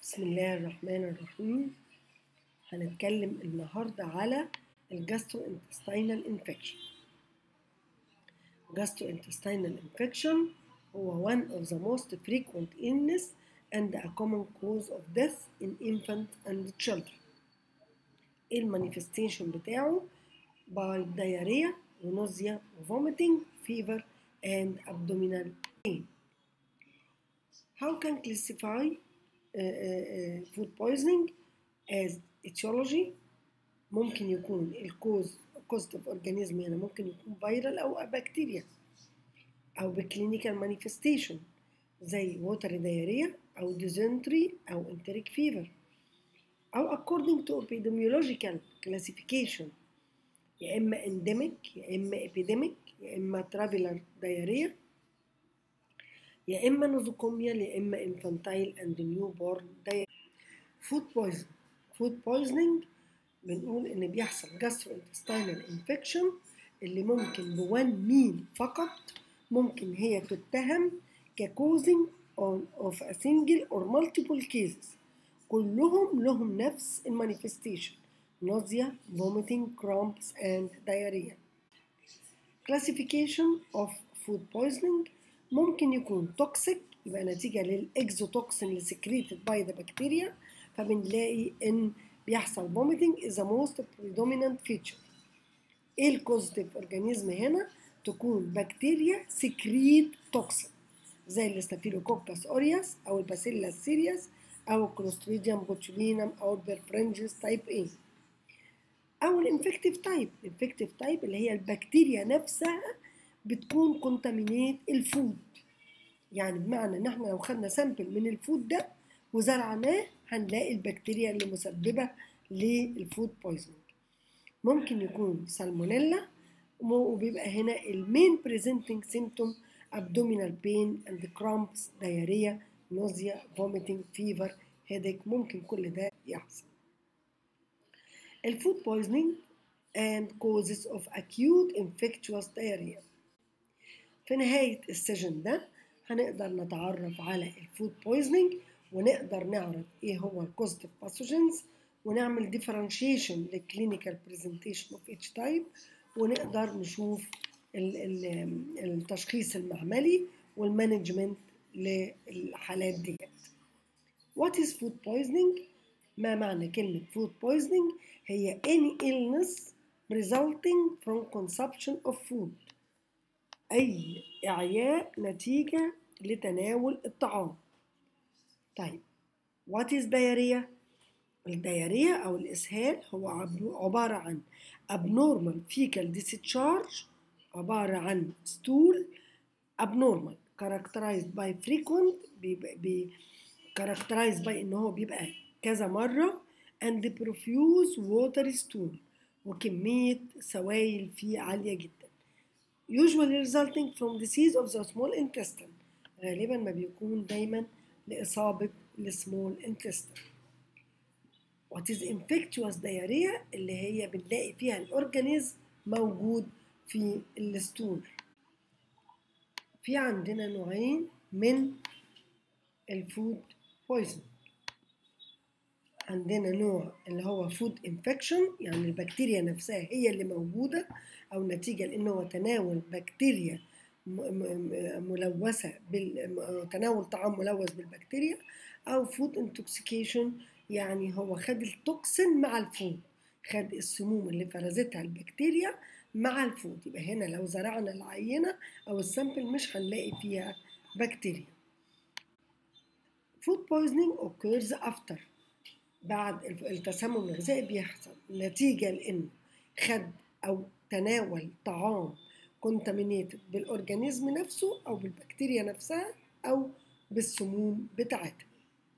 بسم الله الرحمن الرحيم هنتكلم النهاردة على الجاسترو intestinal infection جاسترو intestinal infection هو one of the most frequent illness and a common cause of death in infant and children ايه المانيفستيشن بتاعه by diarrhea nausea vomiting fever and abdominal pain how can classify فود بويزنينج از etiology ممكن يكون الكوز كوزيتيف اورجانيزم يعني ممكن يكون فيرال او بكتيريا او بكلينيكال مانيفستيشن زي ووتر دايريا او ديزنتري او انتريك فيفر او according to epidemiological classification يا اما endemic يا اما epidemic يا اما traveler diarrhea يا اما نوزوكوميا يا اما انفانتايل اند نيو بورن فود بويزن فود بويزنينج بنقول ان بيحصل جاسترو انتستينال انفكشن اللي ممكن بوان مين فقط ممكن هي تتهم ككوزنج اوف ا سنجل اور مالتيبل كيسز كلهم لهم نفس المانيفستيشن nausea vomiting cramps and diarrhea classification of food poisoning ممكن يكون توكسيك يبقى نتيجه للاكزوتوكسين اللي سكريتد باي ذا بكتيريا فبنلاقي ان بيحصل vomiting is the most predominant feature ايه الكوزيتيف اورجانيزم هنا تكون بكتيريا سكريت توكسين زي الاستافيلوكوكس اورياس او الباسيلا سيرياس او الكلوستريديوم بوتولينم او البرفرنجس تايب A او الانفكتيف تايب الانفكتيف تايب اللي هي البكتيريا نفسها بتكون كونتامينيت الفود يعني بمعنى ان احنا لو خدنا سامبل من الفود ده وزرعناه هنلاقي البكتيريا اللي مسببه للفود بويزنينج ممكن يكون سالمونيلا وبيبقى هنا المين بريزنتنج سيمتوم abdominal pain and cramps diarrhea nausea vomiting fever headache ممكن كل ده يحصل الفود poisoning and causes of acute infectious diarrhea في نهاية السيشن ده هنقدر نتعرف على الفود بويزنينج ونقدر نعرف ايه هو الكوزيتيف باثوجينز ونعمل ديفرنشيشن للكلينيكال برزنتيشن اوف اتش تايب ونقدر نشوف ال ال التشخيص المعملي والمانجمنت للحالات ديت. What is food poisoning؟ ما معنى كلمة food poisoning؟ هي any illness resulting from consumption of food أي إعياء نتيجة لتناول الطعام طيب what is diarrhea الديارية أو الإسهال هو عبارة عن abnormal fecal discharge عبارة عن stool abnormal characterized by frequent بي characterized by إن هو بيبقى كذا مرة and profuse water stool وكمية سوائل فيه عالية جدا usually resulting from disease of the small intestine غالبا ما بيكون دايما لإصابة السمول intestine what is infectious diarrhea اللي هي بنلاقي فيها الأورجانيزم موجود في الستول في عندنا نوعين من الفود بويزن عندنا نوع اللي هو فود انفكشن يعني البكتيريا نفسها هي اللي موجوده او نتيجه لانه هو تناول بكتيريا ملوثه تناول طعام ملوث بالبكتيريا او فود انتوكسيكيشن يعني هو خد التوكسين مع الفود خد السموم اللي فرزتها البكتيريا مع الفود يبقى هنا لو زرعنا العينه او السامبل مش هنلاقي فيها بكتيريا food poisoning occurs after بعد التسمم الغذائي بيحصل نتيجة لأنه خد أو تناول طعام كونتامينيتد بالأورجانيزم نفسه أو بالبكتيريا نفسها أو بالسموم بتاعتها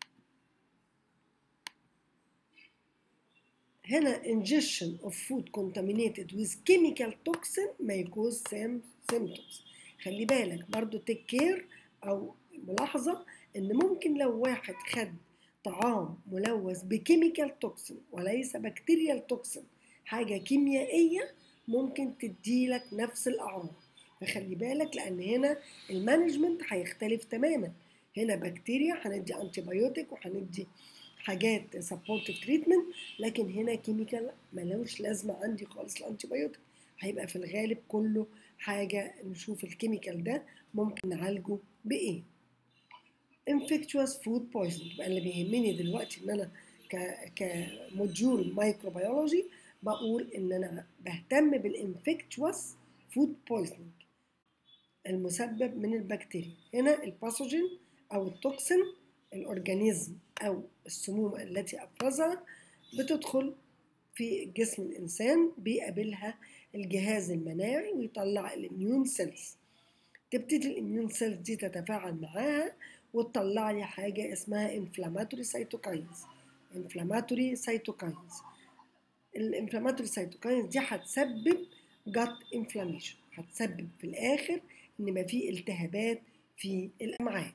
هنا ingestion of food contaminated with chemical toxin may cause same symptoms خلي بالك برضو take care أو ملاحظة إن ممكن لو واحد خد طعام ملوث بكيميكال توكسين وليس بكتيريال توكسين حاجة كيميائية ممكن تديلك نفس الأعراض فخلي بالك لأن هنا المانجمنت هيختلف تماما هنا بكتيريا هندي انتي بايوتيك وهندي حاجات سبورتيف تريتمنت لكن هنا كيميكال ملوش لازمه عندي خالص الانتي بايوتيك هيبقى في الغالب كله حاجه نشوف الكيميكال ده ممكن نعالجه بايه infectious food poisoning يبقى اللي بيهمني دلوقتي ان انا ك كموديول مايكروبيولوجي بقول ان انا بهتم بالانفكتشوس فود بويزنينج المسبب من البكتيريا هنا الباثوجين او التوكسين الاورجانيزم او السموم التي افرزها بتدخل في جسم الانسان بيقابلها الجهاز المناعي ويطلع الاميون سيلز تبتدي الاميون سيلز دي تتفاعل معاها وتطلع لي حاجه اسمها انفلاماتوري سيتوكاينز انفلاماتوري سيتوكاينز الانفلاماتوري سيتوكاينز دي هتسبب جات انفلاميشن هتسبب في الاخر ان يبقى في التهابات في الامعاء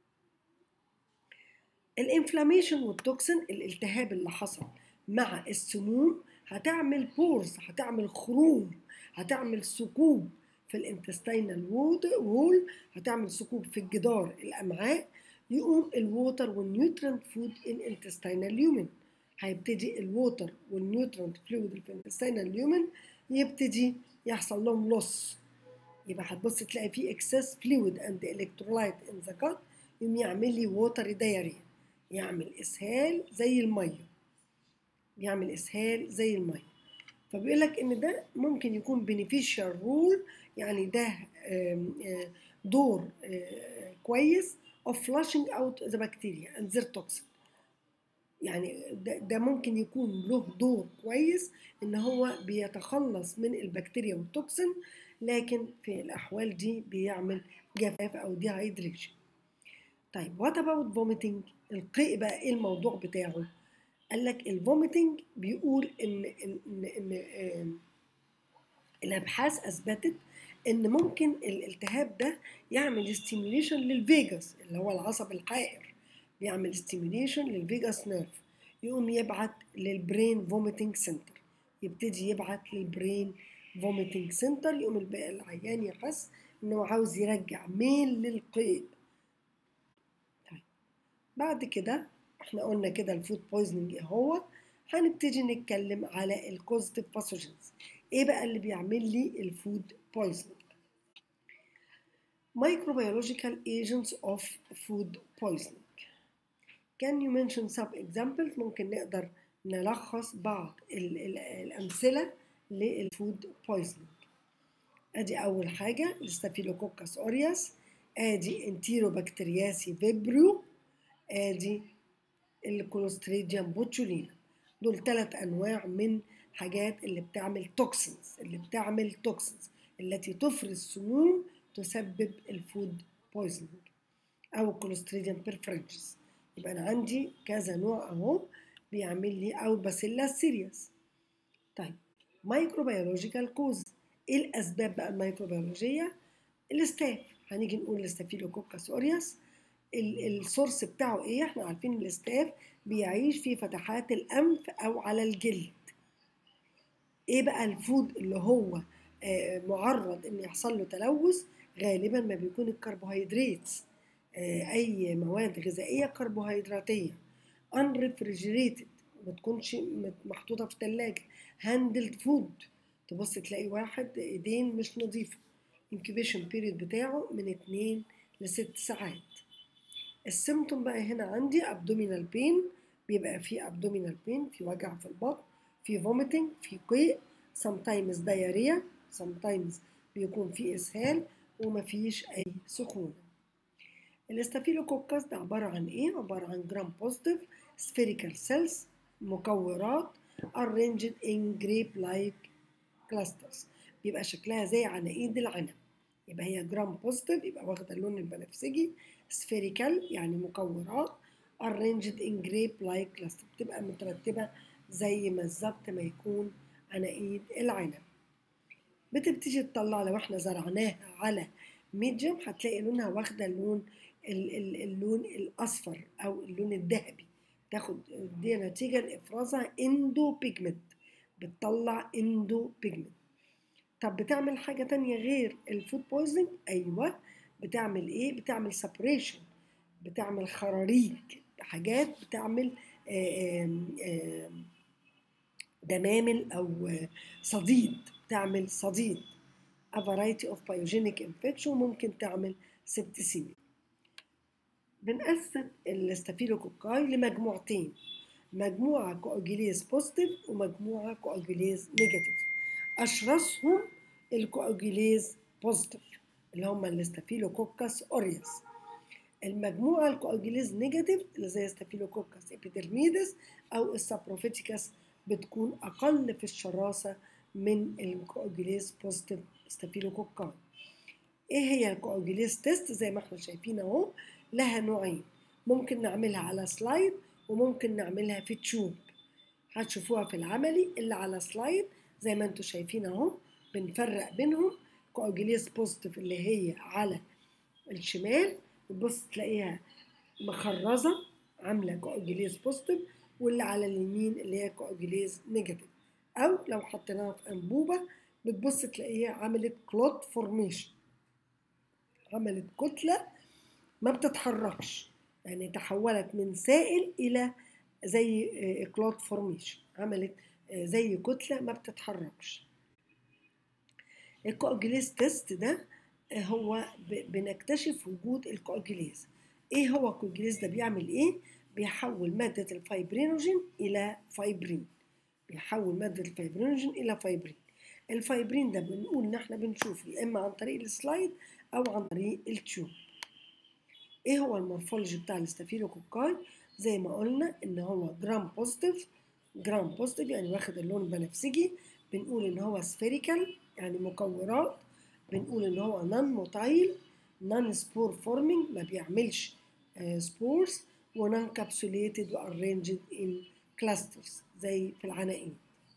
الانفلاميشن والتوكسين الالتهاب اللي حصل مع السموم هتعمل بورز هتعمل خروم هتعمل ثقوب في الانتستينال وول هتعمل ثقوب في الجدار الامعاء يقوم الووتر والنيوترنت فود ان انتستينال يومن هيبتدي الووتر والنيوترنت فلويد في الانتستينال يومن يبتدي يحصل لهم لوس يبقى هتبص تلاقي في اكسس فلويد اند الكترولايت ان ذا جات يقوم يعمل لي ووتر دايريا يعمل اسهال زي الميه يعمل اسهال زي الميه فبيقول لك ان ده ممكن يكون beneficial رول يعني ده دور كويس of flushing out the bacteria and their toxin يعني ده, ده ممكن يكون له دور كويس ان هو بيتخلص من البكتيريا والتوكسين لكن في الاحوال دي بيعمل جفاف او ديهايدريشن طيب وات اباوت فوميتنج القيء بقى ايه الموضوع بتاعه قال لك الفوميتنج بيقول ان ان ان, إن الابحاث اثبتت ان ممكن الالتهاب ده يعمل ستيميوليشن للفيجاس اللي هو العصب الحائر بيعمل ستيميوليشن للفيجاس نيرف يقوم يبعت للبرين فوميتنج سنتر يبتدي يبعت للبرين فوميتنج سنتر يقوم العيان يحس انه عاوز يرجع ميل للقيء طيب بعد كده احنا قلنا كده الفود بويزنينج ايه هو هنبتدي نتكلم على الكوزيتيف باثوجينز ايه بقى اللي بيعمل لي الفود poisoning microbiological agents of food poisoning can you mention some examples ممكن نقدر نلخص بعض ال ال الأمثلة للفود poisoning ادي أول حاجة الستافيلوكوكس أورياس ادي انتيروبكترياسي فيبريو ادي الكولوستريديوم بوتشولينا دول ثلاث أنواع من حاجات اللي بتعمل توكسينز اللي بتعمل توكسينز التي تفرز سموم تسبب الفود بويزنينج او الكولوستريديوم بيرفرنجز يبقى انا عندي كذا نوع اهو بيعمل لي او باسيلا سيريس طيب مايكروبيولوجيكال كوز ايه الاسباب بقى الميكروبيولوجيه الاستاف هنيجي نقول الاستافيلوكوكس اورياس السورس بتاعه ايه احنا عارفين الاستاف بيعيش في فتحات الانف او على الجلد ايه بقى الفود اللي هو معرض ان يحصل له تلوث غالبا ما بيكون الكربوهيدرات اي مواد غذائيه كربوهيدراتيه unrefrigerated ما تكونش محطوطه في ثلاجه هاندلد فود تبص تلاقي واحد ايدين مش نظيفه incubation period بتاعه من 2 ل 6 ساعات السيمتوم بقى هنا عندي abdominal pain بيبقى في abdominal pain في وجع في البطن في vomiting في قيء sometimes diarrhea sometimes بيكون في اسهال ومفيش اي سخونه الاستافيلوكوكس ده عباره عن ايه عباره عن جرام بوزيتيف spherical cells مكورات arranged in grape like clusters بيبقى شكلها زي عناقيد العنب يبقى هي جرام بوزيتيف يبقى واخده اللون البنفسجي spherical يعني مكورات arranged in grape like cluster بتبقى مترتبه زي ما بالظبط ما يكون عناقيد العنب بتبتدي تطلع لو احنا زرعناها على ميديوم هتلاقي لونها واخده اللون اللون الاصفر او اللون الذهبي تاخد دي نتيجه لافرازها اندو بيجمنت بتطلع اندو بيجمنت طب بتعمل حاجه تانية غير الفود بويزنينج ايوه بتعمل ايه بتعمل سبريشن بتعمل خراريج حاجات بتعمل آم، آم، دمامل او صديد تعمل صديد a variety of pyogenic infection ممكن تعمل سبتسيميا بنقسم الاستافيلوكوكاي لمجموعتين مجموعة كواجيليز بوزيتيف ومجموعة كواجيليز نيجاتيف أشرسهم الكواجيليز بوزيتيف اللي هم الاستافيلوكوكاس أوريوس المجموعة الكواجيليز نيجاتيف اللي زي ستافيلوكوكاس ابيدرميدس أو السابروفيتيكاس بتكون أقل في الشراسة من الكواجيليز بوزيتيف ستافيلوكوكاي ايه هي الكواجيليز تيست زي ما احنا شايفين اهو لها نوعين ممكن نعملها على سلايد وممكن نعملها في تشوب هتشوفوها في العملي اللي على سلايد زي ما انتم شايفين اهو بنفرق بينهم كواجيليز بوزيتيف اللي هي على الشمال تبص تلاقيها مخرزة عاملة كواجيليز بوزيتيف واللي على اليمين اللي هي كواجيليز نيجاتيف أو لو حطيناها في أنبوبة بتبص تلاقيها عملت كلوت فورميشن عملت كتلة ما بتتحركش يعني تحولت من سائل إلى زي كلوت فورميشن عملت آه، زي كتلة ما بتتحركش الكواجيليز تيست ده آه، هو ب- بنكتشف وجود الكواجيليز ايه هو الكواجيليز ده بيعمل ايه بيحول مادة الفايبرينوجين إلى فايبرين بيحول مادة الفايبرينوجين إلى فايبرين الفايبرين ده بنقول إن إحنا بنشوفه يا إما عن طريق السلايد أو عن طريق التيوب إيه هو المورفولوجي بتاع الاستافيلوكوكاي زي ما قلنا إن هو جرام بوزيتيف جرام بوزيتيف يعني واخد اللون البنفسجي بنقول إن هو سفيريكال يعني مكورات بنقول إن هو نون موتايل نون سبور فورمينج ما بيعملش سبورز ونون كابسوليتد وارينجد ان كلاسترز زي في العناقيد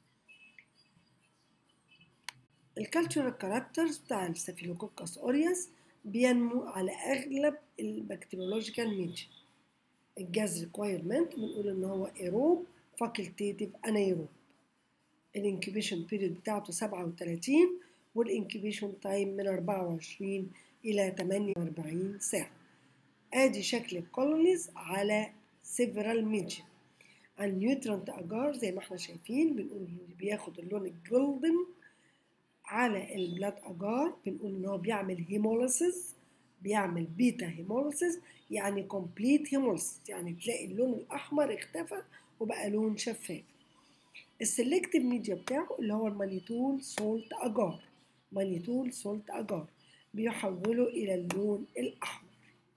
الكالتشرال كاركترز بتاع الستافيلوكوكس اوريوس بينمو على اغلب البكتيريولوجيكال ميديا الجاز ريكوايرمنت بنقول ان هو ايروب فاكولتيتيف انايروب الانكيبيشن بيريود بتاعته 37 والانكيبيشن تايم من 24 الى 48 ساعه ادي شكل الكولونيز على سيفرال ميديا النيوترانت اجار زي ما احنا شايفين بنقول بياخد اللون الجولدن على البلاد اجار بنقول ان هو بيعمل هيموليسيس بيعمل بيتا هيموليسيس يعني كومبليت هيموليسيس يعني تلاقي اللون الاحمر اختفى وبقى لون شفاف السلكتيف ميديا بتاعه اللي هو المانيتول سولت اجار مانيتول سولت اجار بيحوله الى اللون الاحمر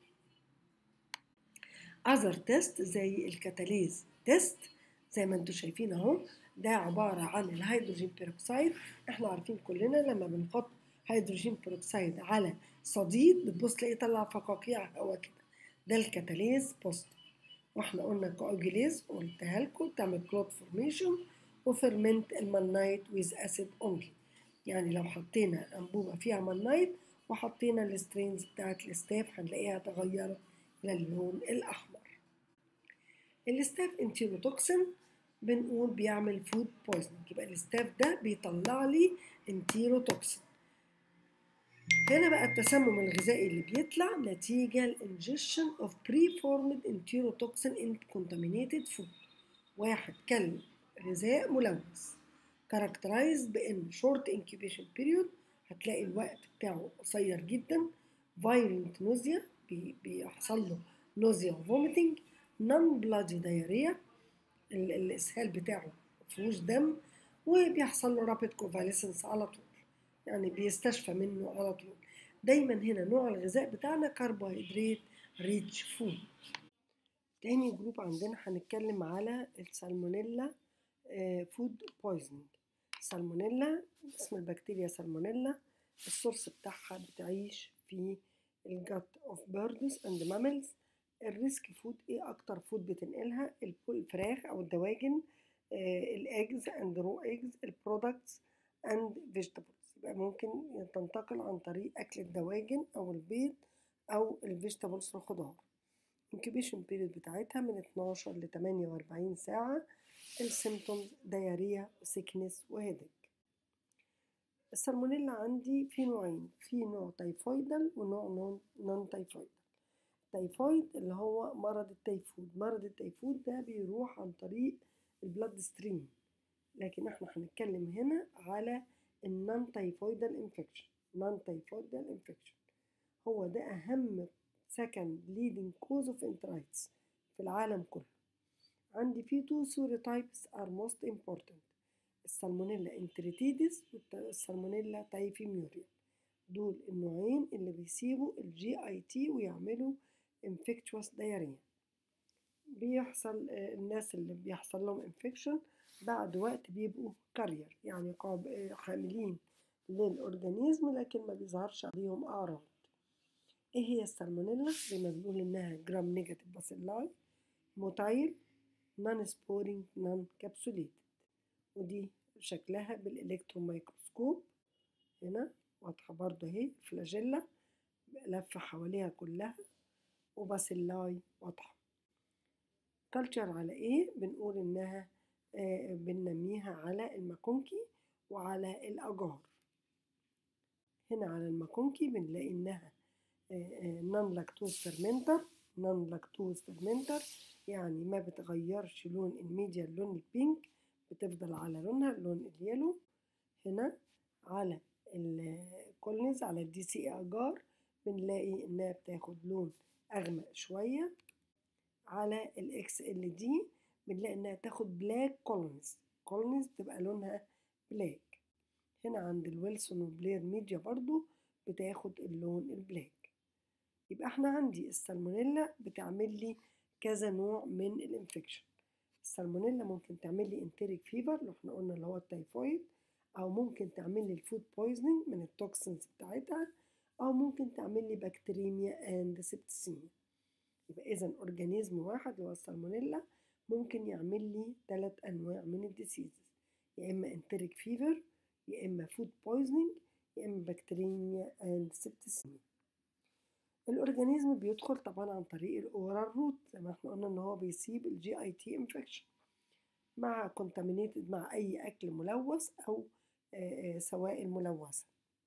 اذر تيست زي الكتاليز تيست زي ما انتم شايفين اهو ده عبارة عن الهيدروجين بيروكسيد احنا عارفين كلنا لما بنحط هيدروجين بيروكسيد على صديد بتبص تلاقيه طلع فقاقيع هوا كده ده الكتاليز بوزيتيف واحنا قلنا كواجيليز قلتها لكم تعمل كلوت فورميشن وفرمنت المانايت ويز اسيد اونلي يعني لو حطينا انبوبه فيها مانايت وحطينا السترينز بتاعت الاستاف هنلاقيها تغيرت للون الاحمر الاستاف انتيروتوكسين بنقول بيعمل فود بويزنينج يبقى الاستاف ده بيطلع لي انتيروتوكسين هنا بقى التسمم الغذائي اللي بيطلع نتيجة الانجكشن اوف بري فورمد انتيروتوكسين ان كونتامينيتد فود واحد كل غذاء ملوث كاركترايز بان شورت انكيبيشن بيريود هتلاقي الوقت بتاعه قصير جدا فايلنت نوزيا بيحصل له نوزيا وفوميتنج نون بلادي دايريا الاسهال بتاعه مفيهوش دم وبيحصل له رابيد كوفاليسنس على طول يعني بيستشفى منه على طول دايما هنا نوع الغذاء بتاعنا كربوهيدرات ريتش فود تاني جروب عندنا هنتكلم على السالمونيلا فود بويزنينج سالمونيلا اسم البكتيريا سالمونيلا السورس بتاعها بتعيش في الجت اوف بيردز اند ماملز الريسك فود ايه اكتر فود بتنقلها الفراخ او الدواجن الاجز اند رو اجز البرودكتس اند فيجيتابلز يبقى ممكن تنتقل عن طريق اكل الدواجن او البيض او الفيجيتابلز الخضار انكيبيشن بيريد بتاعتها من 12 ل 48 ساعة السيمتومز دياريا وسيكنس وهيدك السالمونيلا عندي في نوعين في نوع تايفويدال ونوع نون, نون تايفويدال تايفويد اللي هو مرض التيفود مرض التيفود ده بيروح عن طريق البلاد ستريم لكن احنا هنتكلم هنا على النون تايفويدال انفكشن نون تايفويدال انفكشن هو ده اهم second leading cause of enteritis في العالم كله عندي في two serotypes are most important السالمونيلا انتريتيدس والسالمونيلا تايفيميوريا دول النوعين اللي بيسيبوا الجي اي تي ويعملوا infectious diarrhea بيحصل الناس اللي بيحصل لهم انفكشن بعد وقت بيبقوا كارير يعني قاب حاملين للأورجانيزم لكن ما بيظهرش عليهم أعراض إيه هي السالمونيلا؟ زي ما بنقول إنها جرام نيجاتيف باسيلاي موتايل نون سبورينج نون كابسوليتد ودي شكلها بالإلكترون مايكروسكوب هنا واضحة برضو اهي فلاجيلا لفة حواليها كلها وباسيلاي واضحة كلتشر على ايه بنقول انها آه بننميها على الماكونكي وعلى الاجار هنا على الماكونكي بنلاقي انها نون لاكتوز فيرمنتر نون لاكتوز فيرمنتر يعني ما بتغيرش لون الميديا اللون البينك بتفضل على لونها اللون اليلو هنا على الكولنز على الدي سي اجار بنلاقي انها بتاخد لون اغمق شويه على الاكس ال دي بنلاقي انها تاخد بلاك كولنز كولنز بتبقى لونها بلاك هنا عند الويلسون وبلير ميديا برضو بتاخد اللون البلاك يبقى احنا عندي السالمونيلا بتعمل لي كذا نوع من الانفكشن السالمونيلا ممكن تعمل لي انتريك فيبر اللي احنا قلنا اللي هو التيفويد او ممكن تعمل لي الفود بويزنينج من التوكسينز بتاعتها او ممكن تعمل لي بكتيريميا اند سبتسيميا يبقى اذا اورجانيزم واحد اللي هو السالمونيلا ممكن يعمل لي ثلاث انواع من الديسيزز يا اما انتريك فيفر يا اما فود بويزنينج يا اما بكتيريميا اند سبتسيميا الاورجانيزم بيدخل طبعا عن طريق الاورال روت زي ما احنا قلنا ان هو بيسيب الجي اي تي انفكشن مع كونتامينيتد مع اي اكل ملوث او سوائل ملوثه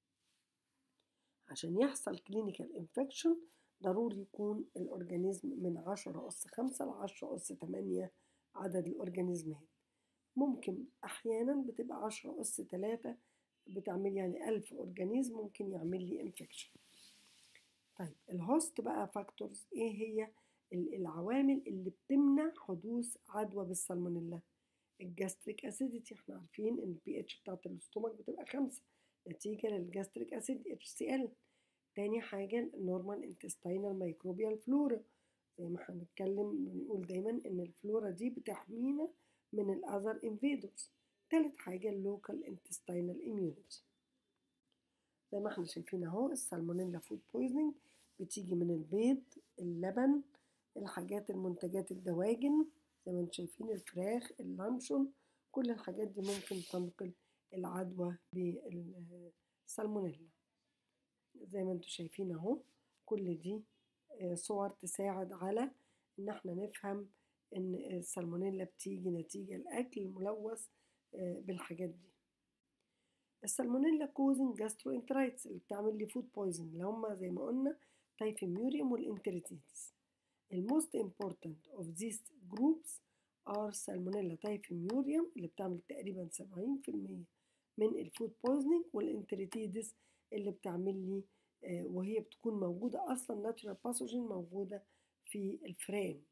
عشان يحصل كلينيكال انفكشن ضروري يكون الاورجانيزم من 10 اس 5 ل 10 اس 8 عدد الاورجانيزمات ممكن احيانا بتبقى 10 اس 3 بتعمل يعني 1000 اورجانيزم ممكن يعمل لي انفكشن طيب الهوست بقى فاكتورز ايه هي العوامل اللي بتمنع حدوث عدوى بالسالمونيلا الجاستريك اسيديتي احنا عارفين ان البي اتش بتاعت الاستومك بتبقى خمسة نتيجة للجاستريك اسيد اتش سي ال تاني حاجة النورمال انتستينال مايكروبيال فلورا زي ما هنتكلم بنقول دايما ان الفلورا دي بتحمينا من الاذر انفيدرز تالت حاجة اللوكال انتستينال اميونيتي زي ما احنا شايفين اهو السالمونيلا فود بويزنينج بتيجي من البيض اللبن الحاجات المنتجات الدواجن زي ما انتم شايفين الفراخ اللانشون كل الحاجات دي ممكن تنقل العدوى بالسالمونيلا زي ما انتم شايفين اهو كل دي صور تساعد على ان احنا نفهم ان السالمونيلا بتيجي نتيجة الاكل الملوث بالحاجات دي السالمونيلا كوزن جاستروانترايتس اللي بتعمل لي فود بويزن اللي هم زي ما قلنا تايفيميوريوم والانتريتيتس الموست important of these groups are salmonella typhimurium اللي بتعمل تقريبا 70% من الفود بويزنينج والانتريتيدس اللي بتعمل لي آه وهي بتكون موجودة أصلا ناتشورال باثوجين موجودة في الفران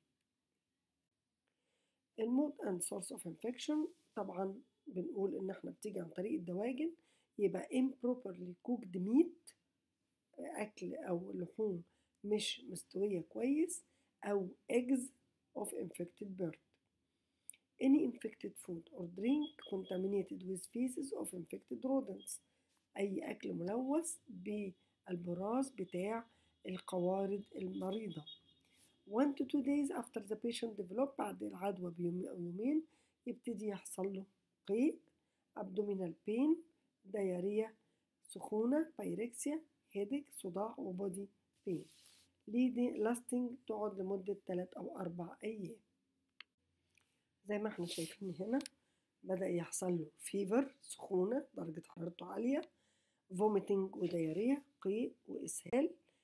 المود اند سورس اوف انفكشن طبعا بنقول ان احنا بتيجي عن طريق الدواجن يبقى improperly cooked meat اكل او لحوم مش مستوية كويس أو eggs of infected bird. Any infected food or drink contaminated with feces of infected rodents. أي أكل ملوث بالبراز بتاع القوارض المريضة. One to two days after the patient develop بعد العدوى بيوم أو يومين يبتدي يحصل له قيء abdominal pain diarrhea سخونة بايركسيا headache صداع وبودي pain. لاستنج تقعد لمدة 3 أو 4 أيام زي ما احنا شايفين هنا بدأ يحصل له فيفر سخونة درجة حرارته عالية فوميتنج وديارية قيء وإسهال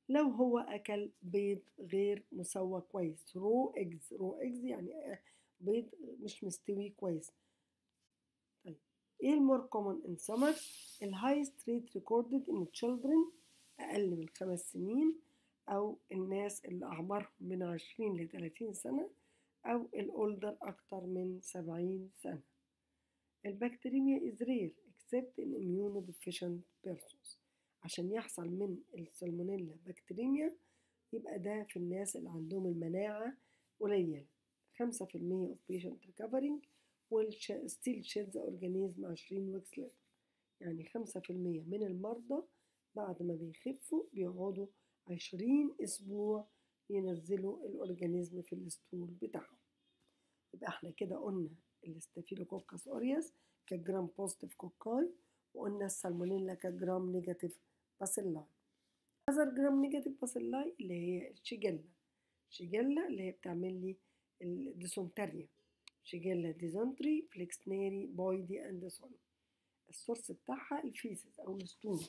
لو هو أكل بيض غير مسوى كويس رو اجز رو اجز يعني بيض مش مستوي كويس طيب ايه المور كومن ان سمر الهايست ريت ريكوردد ان children اقل من خمس سنين او الناس اللي اعمارهم من عشرين لتلاتين سنة او الاولدر اكتر من سبعين سنة البكتيريميا is rare except in immunodeficient persons عشان يحصل من السالمونيلا بكتيريميا يبقى ده في الناس اللي عندهم المناعة قليلة خمسة في المية of patient recovering will still shed the organism عشرين weeks later يعني خمسة في المية من المرضى بعد ما بيخفوا بيقعدوا عشرين أسبوع ينزلوا الأورجانيزم في الستول بتاعهم يبقى احنا كده قلنا الاستافيلوكوكس أوريوس كجرام بوزيتيف كوكاي وقلنا السالمونيلا كجرام نيجاتيف باسيلاي أذر جرام نيجاتيف باسيلاي اللي هي الشيجيلا شيجيلا اللي هي بتعمل لي الديسونتاريا شيجيلا ديزونتري فليكسنيري بويدي اند سون السورس بتاعها الفيسز او الستول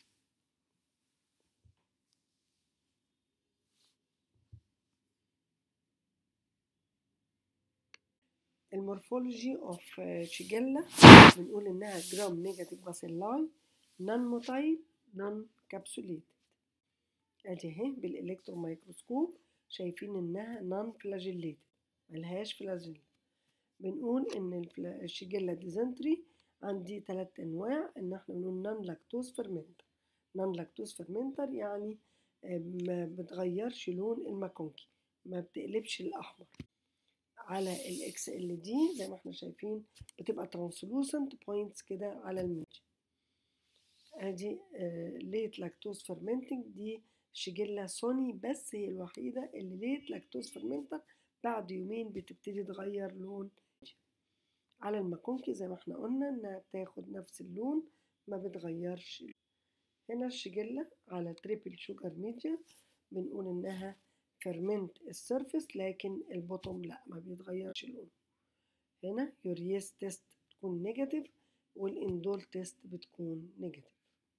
المورفولوجي اوف شيجيلا بنقول انها جرام نيجاتيف باسيلاي نون موتايل نون كابسوليتد ادي اهي بالالكترون مايكروسكوب شايفين انها نون فلاجيليتد ملهاش فلاجيل بنقول ان الشيجيلا ديزنتري عندي ثلاث انواع ان احنا بنقول نون لاكتوز فيرمنتر نون لاكتوز فيرمنتر يعني ما بتغيرش لون الماكونكي ما بتقلبش الاحمر على الاكس ال دي زي ما احنا شايفين بتبقى ترانسلوسنت بوينتس كده على الميديا ادي ليت لاكتوز فيرمنتنج دي شيجيلا سوني بس هي الوحيدة اللي ليت لاكتوز فيرمنتر بعد يومين بتبتدي تغير لون على الماكونكي زي ما احنا قلنا انها بتاخد نفس اللون ما بتغيرش هنا الشيجيلا على تريبل شوجر ميديا بنقول انها فيرمنت السيرفيس لكن البوتوم لا ما بيتغيرش لونه هنا يورياس تيست بتكون نيجاتيف والاندول تيست بتكون نيجاتيف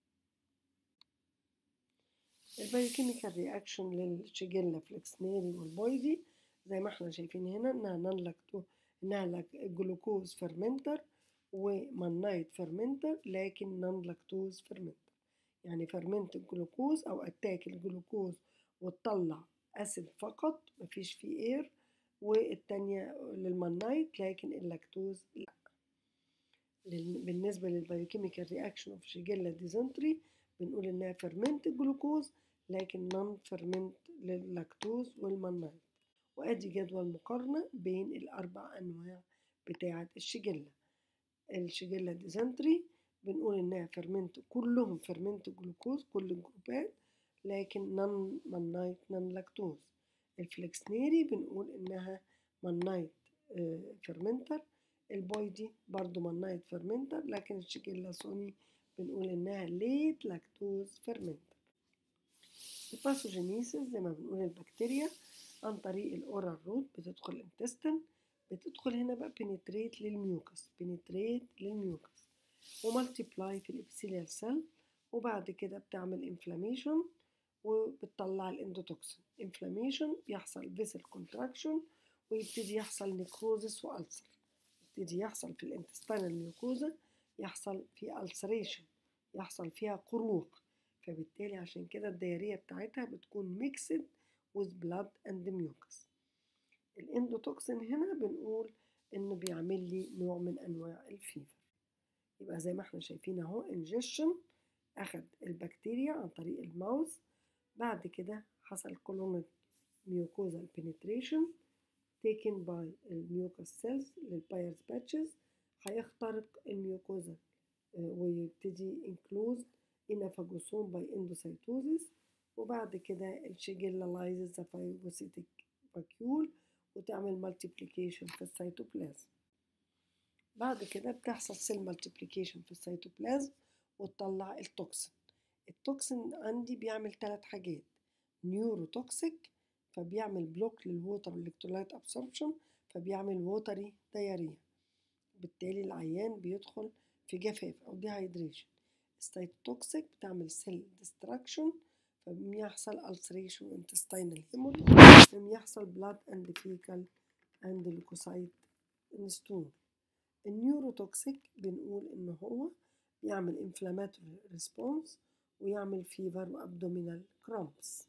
البايوكيميكال رياكشن للشيجيلا فليكسنيري والبويدي زي ما احنا شايفين هنا انها نون لاكتو انها جلوكوز فيرمنتر ومانايت فيرمنتر لكن نون لاكتوز فيرمنتر يعني فيرمنت الجلوكوز او اتاك الجلوكوز وتطلع اسيد فقط مفيش فيه اير والتانية للمانايت لكن اللاكتوز لا بالنسبة للبايوكيميكال رياكشن اوف شيجيلا ديزنتري بنقول انها فيرمنت الجلوكوز لكن نون فيرمنت لللاكتوز والمانايت وادي جدول مقارنة بين الاربع انواع بتاعة الشيجيلا الشيجيلا ديزنتري بنقول انها فيرمنت كلهم فيرمنت جلوكوز كل الجروبات لكن نون مانايت نون لاكتوز الفليكسنيري بنقول انها مانايت فيرمنتر البويدي برضو مانايت فيرمنتر لكن الشيجيلا سوني بنقول انها ليت لاكتوز فيرمنتر الباثوجينيسيس زي ما بنقول البكتيريا عن طريق الاورال روت بتدخل الانتستين بتدخل هنا بقى بنتريت للميوكس بنتريت للميوكس ومالتيبلاي في الابيثيليال سيل وبعد كده بتعمل انفلاميشن وبتطلع الاندوتوكسين انفلاميشن بيحصل فيسل كونتراكشن ويبتدي يحصل نيكروزس والسر يبتدي يحصل في الانتستينال ميوكوزا يحصل في ألسريشن يحصل فيها قروق فبالتالي عشان كده الديارية بتاعتها بتكون ميكسد with blood and mucus الاندوتوكسين هنا بنقول انه بيعمل لي نوع من انواع الفيفر يبقى زي ما احنا شايفين اهو انجيشن اخد البكتيريا عن طريق الماوس بعد كده حصل كولونيك ميوكوزال penetration taken by الميوكس cells للبايرز باتشز هيخترق الميوكوزا ويبتدي inclosed in a phagosome by endocytosis وبعد كده الشيجيلا لايزز ذا فايبوسيتيك فاكيول وتعمل مالتيبليكيشن في السيتوبلازم بعد كده بتحصل سيل مالتيبليكيشن في السيتوبلازم وتطلع التوكسين التوكسين عندي بيعمل ثلاث حاجات نيوروتوكسيك فبيعمل بلوك للووتر الكترولايت ابسوربشن فبيعمل ووتري دياريا بالتالي العيان بيدخل في جفاف او ديهايدريشن السيتوتوكسيك بتعمل سيل ديستراكشن فبيحصل ulceration intestinal hemorrhage بيحصل blood and fecal and leukocyte in stool النيوروتوكسيك بنقول إن هو بيعمل inflammatory response ويعمل fever وابدومينال cramps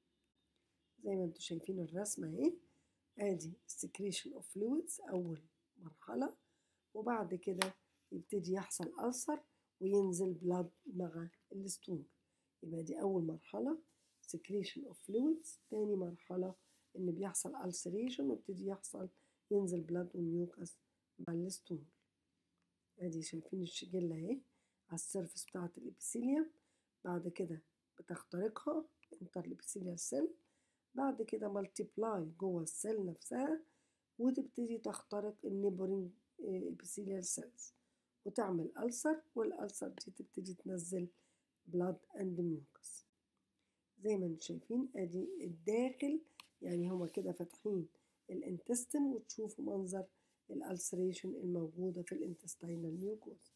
زي ما انتم شايفين الرسمة اهي ادي secretion of fluids أول مرحلة وبعد كده يبتدي يحصل ألسر وينزل بلاد مع الستون يبقى دي أول مرحلة secretion of fluids تاني مرحلة إن بيحصل ulceration ويبتدي يحصل ينزل بلاد وميوكس مع الستون ادي شايفين الشجلة اهي على السيرفس بتاعة الإبيثيليوم بعد كده بتخترقها انترليبيثيليال سيل بعد كده مالتيبلاي جوه السيل نفسها وتبتدي تخترق النيبورينج ابيثيليال سيلز وتعمل ألسر والألسر دي تبتدي تنزل بلاد اند ميوكس زي ما انتم شايفين ادي الداخل يعني هما كده فاتحين الانتستين وتشوفوا منظر الالسريشن الموجودة في الانتستينال ميوكوز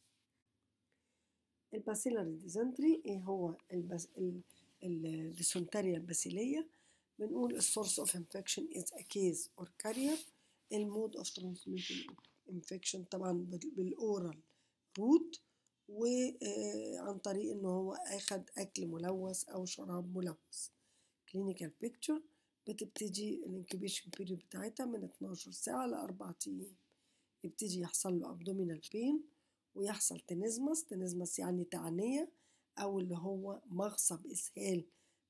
الباسيلاري ديزنتري ايه هو البس... الديسنتريا الباسيلية بنقول السورس اوف انفكشن از ا كيس اور كارير المود اوف ترانسميشن انفكشن طبعا بالاورال روت وعن طريق ان هو اخد اكل ملوث او شراب ملوث كلينيكال بيكتشر بتبتدي الانكيبيشن بيريود بتاعتها من 12 ساعة لأربعة أيام يبتدي يحصل له abdominal pain ويحصل تنزمس تنزمس يعني تعنية أو اللي هو مغصب إسهال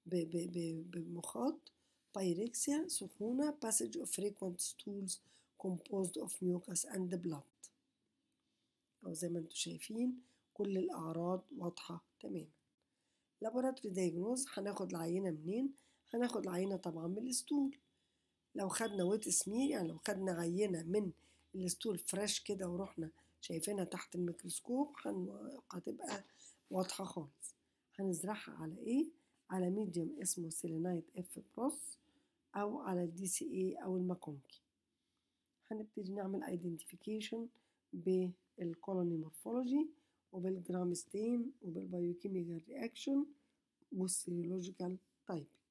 بمخاط بايركسيا سخونة passage of frequent stools composed of mucus and blood أو زي ما انتم شايفين كل الأعراض واضحة تماما لابوراتوري دايجنوز هناخد العينة منين؟ هناخد العينة طبعا من الستول لو خدنا ويت سمير يعني لو خدنا عينة من الستول فريش كده ورحنا شايفينها تحت الميكروسكوب هتبقى واضحة خالص هنزرعها على ايه؟ على ميديوم اسمه سيلينايت اف بروس او على الدي سي اي او الماكونكي هنبتدي نعمل ايدنتيفيكيشن بالكولوني مورفولوجي وبالجرام ستين وبالبايوكيميكال رياكشن والسيرولوجيكال تايبنج